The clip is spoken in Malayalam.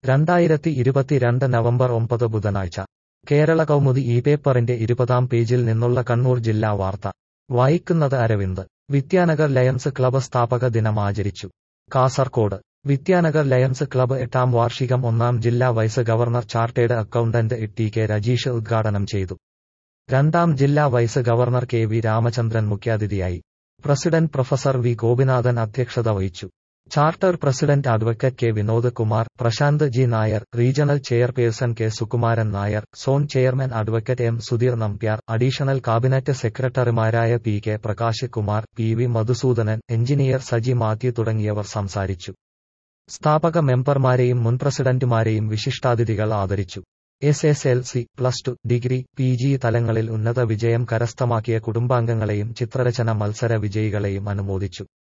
രണ്ടായിരത്തി ഇരുപത്തിരണ്ട് നവംബർ ഒമ്പത് ബുധനാഴ്ച കേരള കൗമുദി ഈ പേപ്പറിന്റെ ഇരുപതാം പേജിൽ നിന്നുള്ള കണ്ണൂർ ജില്ലാ വാർത്ത വായിക്കുന്നത് അരവിന്ദ് വിദ്യാനഗർ ലയൺസ് ക്ലബ്ബ് സ്ഥാപക ദിനം ആചരിച്ചു കാസർകോട് വിദ്യാനഗർ ലയൺസ് ക്ലബ്ബ് എട്ടാം വാർഷികം ഒന്നാം ജില്ലാ vice governor chartered accountant T K Rajeesh ഉദ്ഘാടനം ചെയ്തു രണ്ടാം ജില്ലാ vice governor K V Ramachandran മുഖ്യാതിഥിയായി പ്രസിഡന്റ് പ്രൊഫസർ വി ഗോപിനാഥൻ അധ്യക്ഷത വഹിച്ചു charter president advocate K Vinod Kumar Prashanth G Nair regional chairperson K Sukumaran Nair zone chairman advocate M Sudheer Nambiar additional cabinet സെക്രട്ടറിമാരായ P K Prakash Kumar P V Madhusudanan engineer Saji Mathew തുടങ്ങിയവർ സംസാരിച്ചു സ്ഥാപക മെമ്പർമാരെയും മുൻ പ്രസിഡന്റുമാരെയും വിശിഷ്ടാതിഥികൾ ആദരിച്ചു S S L C plus two degree P G തലങ്ങളിൽ ഉന്നത വിജയം കരസ്ഥമാക്കിയ കുടുംബാംഗങ്ങളെയും ചിത്രരചന മത്സര വിജയികളെയും അനുമോദിച്ചു